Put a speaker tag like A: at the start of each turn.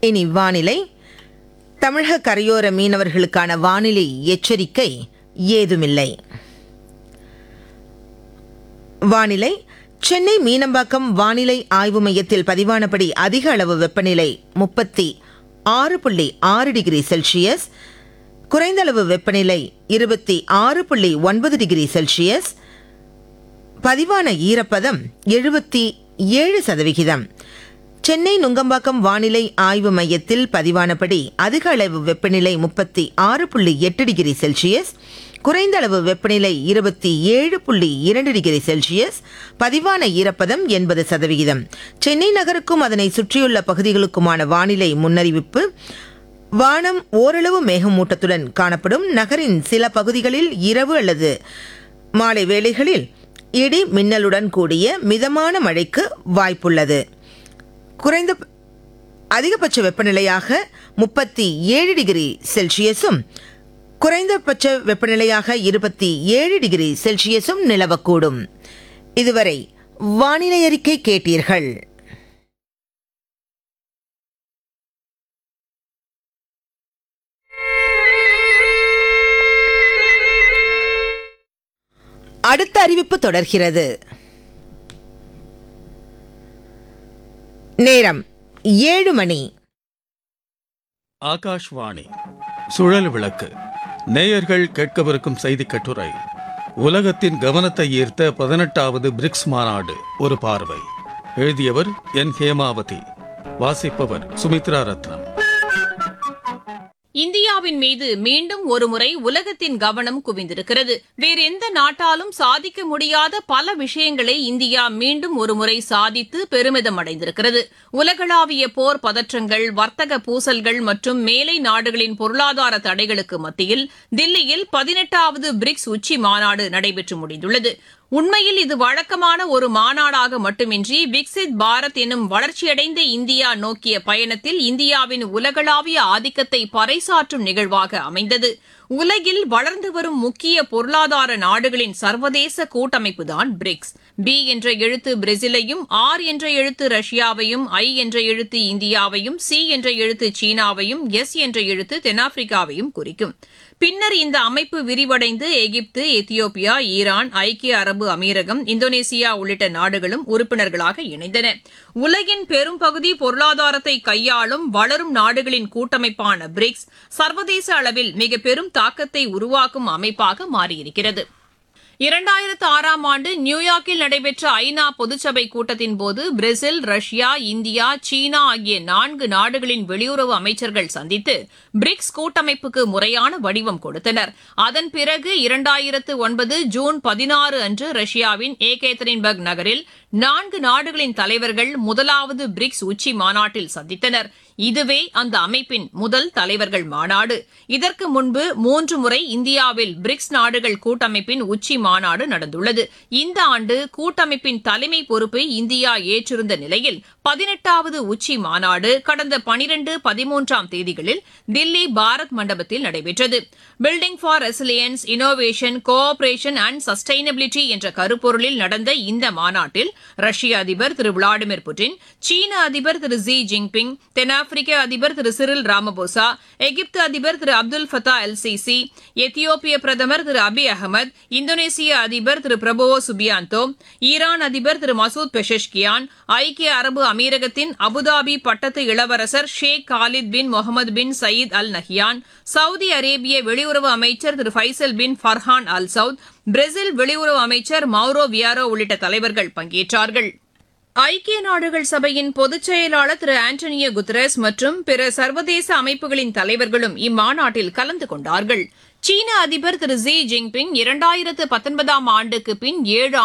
A: இனி வானிலை தமிழக கரையோர மீனவர்களுக்கான வானிலை எச்சரிக்கை ஏதுமில்லை வானிலை சென்னை மீனம்பாக்கம் வானிலை ஆய்வு மையத்தில் பதிவானபடி அதிக அளவு வெப்பநிலை முப்பத்தி ஆறு புள்ளி ஆறு டிகிரி செல்சியஸ் குறைந்த அளவு வெப்பநிலை இருபத்தி ஆறு புள்ளி ஒன்பது டிகிரி செல்சியஸ் பதிவான ஈரப்பதம் எழுபத்தி ஏழு சதவிகிதம் சென்னை நுங்கம்பாக்கம் வானிலை ஆய்வு மையத்தில் பதிவானபடி அதிக அளவு வெப்பநிலை முப்பத்தி ஆறு புள்ளி எட்டு டிகிரி செல்சியஸ் குறைந்த அளவு வெப்பநிலை இருபத்தி ஏழு புள்ளி இரண்டு டிகிரி செல்சியஸ் பதிவான ஈரப்பதம் எண்பது சதவிகிதம் சென்னை நகருக்கும் அதனை சுற்றியுள்ள பகுதிகளுக்குமான வானிலை முன்னறிவிப்பு வானம் ஓரளவு மேகமூட்டத்துடன் காணப்படும் நகரின் சில பகுதிகளில் இரவு அல்லது மாலை வேளைகளில் இடி மின்னலுடன் கூடிய மிதமான மழைக்கு வாய்ப்புள்ளது குறைந்த அதிகபட்ச வெப்பநிலையாக முப்பத்தி ஏழு டிகிரி செல்சியஸும் குறைந்தபட்ச வெப்பநிலையாக இருபத்தி ஏழு டிகிரி செல்சியஸும் நிலவக்கூடும் இதுவரை வானிலை அறிக்கை கேட்டீர்கள் அடுத்த அறிவிப்பு தொடர்கிறது நேரம் ஏழு மணி
B: ஆகாஷ்வாணி சுழல் விளக்கு நேயர்கள் கேட்கவிருக்கும் செய்தி கட்டுரை உலகத்தின் கவனத்தை ஈர்த்த பதினெட்டாவது பிரிக்ஸ் மாநாடு ஒரு பார்வை எழுதியவர் என் ஹேமாவதி வாசிப்பவர் சுமித்ரா ரத்னம்
C: இந்தியாவின் மீது மீண்டும் ஒருமுறை உலகத்தின் கவனம் குவிந்திருக்கிறது வேறு எந்த நாட்டாலும் சாதிக்க முடியாத பல விஷயங்களை இந்தியா மீண்டும் ஒருமுறை சாதித்து பெருமிதம் அடைந்திருக்கிறது உலகளாவிய போர் பதற்றங்கள் வர்த்தக பூசல்கள் மற்றும் மேலை நாடுகளின் பொருளாதார தடைகளுக்கு மத்தியில் தில்லியில் பதினெட்டாவது பிரிக்ஸ் உச்சி மாநாடு நடைபெற்று முடிந்துள்ளது உண்மையில் இது வழக்கமான ஒரு மாநாடாக மட்டுமின்றி விக்சித் பாரத் எனும் வளர்ச்சியடைந்த இந்தியா நோக்கிய பயணத்தில் இந்தியாவின் உலகளாவிய ஆதிக்கத்தை பறைசாற்றும் நிகழ்வாக அமைந்தது உலகில் வளர்ந்து வரும் முக்கிய பொருளாதார நாடுகளின் சர்வதேச கூட்டமைப்புதான் பிரிக்ஸ் பி என்ற எழுத்து பிரேசிலையும் ஆர் என்ற எழுத்து ரஷ்யாவையும் ஐ என்ற எழுத்து இந்தியாவையும் சி என்ற எழுத்து சீனாவையும் எஸ் என்ற எழுத்து தென்னாப்பிரிக்காவையும் குறிக்கும் பின்னர் இந்த அமைப்பு விரிவடைந்து எகிப்து எத்தியோப்பியா ஈரான் ஐக்கிய அரபு அமீரகம் இந்தோனேசியா உள்ளிட்ட நாடுகளும் உறுப்பினர்களாக இணைந்தன உலகின் பெரும்பகுதி பொருளாதாரத்தை கையாளும் வளரும் நாடுகளின் கூட்டமைப்பான பிரிக்ஸ் சர்வதேச அளவில் மிக பெரும் தாக்கத்தை உருவாக்கும் அமைப்பாக மாறியிருக்கிறது இரண்டாயிரத்து ஆறாம் ஆண்டு நியூயார்க்கில் நடைபெற்ற ஐநா பொதுச்சபை கூட்டத்தின் போது பிரேசில் ரஷ்யா இந்தியா சீனா ஆகிய நான்கு நாடுகளின் வெளியுறவு அமைச்சர்கள் சந்தித்து பிரிக்ஸ் கூட்டமைப்புக்கு முறையான வடிவம் கொடுத்தனர் அதன் பிறகு இரண்டாயிரத்து ஒன்பது ஜூன் பதினாறு அன்று ரஷ்யாவின் ஏகேத்தரின்பர்க் நகரில் நான்கு நாடுகளின் தலைவர்கள் முதலாவது பிரிக்ஸ் உச்சி மாநாட்டில் சந்தித்தனர் இதுவே அந்த அமைப்பின் முதல் தலைவர்கள் மாநாடு இதற்கு முன்பு மூன்று முறை இந்தியாவில் பிரிக்ஸ் நாடுகள் கூட்டமைப்பின் உச்சி மாநாடு நடந்துள்ளது இந்த ஆண்டு கூட்டமைப்பின் தலைமை பொறுப்பை இந்தியா ஏற்றிருந்த நிலையில் பதினெட்டாவது உச்சி மாநாடு கடந்த பனிரெண்டு பதிமூன்றாம் தேதிகளில் தில்லி பாரத் மண்டபத்தில் நடைபெற்றது building for resilience innovation cooperation and sustainability என்ற கருப்பொருளில் நடந்த இந்த மாநாட்டில் ரஷ்ய அதிபர் திரு விளாடிமிர் புட்டின் சீன அதிபர் திரு ஜி ஜின்பிங் தென்னாப்பிரிக்க அதிபர் திரு சிரில் ராமபோசா எகிப்து அதிபர் திரு அப்துல் ஃபத்தா எல் சிசி எத்தியோப்பிய பிரதமர் திரு அபி அகமது இந்தோனேசிய அதிபர் திரு பிரபோவோ சுபியாந்தோ ஈரான் அதிபர் திரு மசூத் பெஷஷ்கியான் ஐக்கிய அரபு அமீரகத்தின் அபுதாபி பட்டத்து இளவரசர் Sheikh Khalid bin Mohammed bin Zayed Al Nahyan Saudi அரேபிய வெளியுறவு அமைச்சர் திரு Faisal bin Farhan Al Saud Brazil வெளியுறவு அமைச்சர் மௌரோ வியாரோ உள்ளிட்ட தலைவர்கள் பங்கேற்றார்கள் ஐக்கிய நாடுகள் சபையின் பொதுச் செயலாளர் திரு ஆண்டனியோ குத்ரஸ் மற்றும் பிற சர்வதேச அமைப்புகளின் தலைவர்களும் இம்மாநாட்டில் கலந்து கொண்டார்கள் சீன அதிபர் திரு ஜி ஜின்பிங் இரண்டாயிரத்து பத்தொன்பதாம் ஆண்டுக்கு பின் ஏழு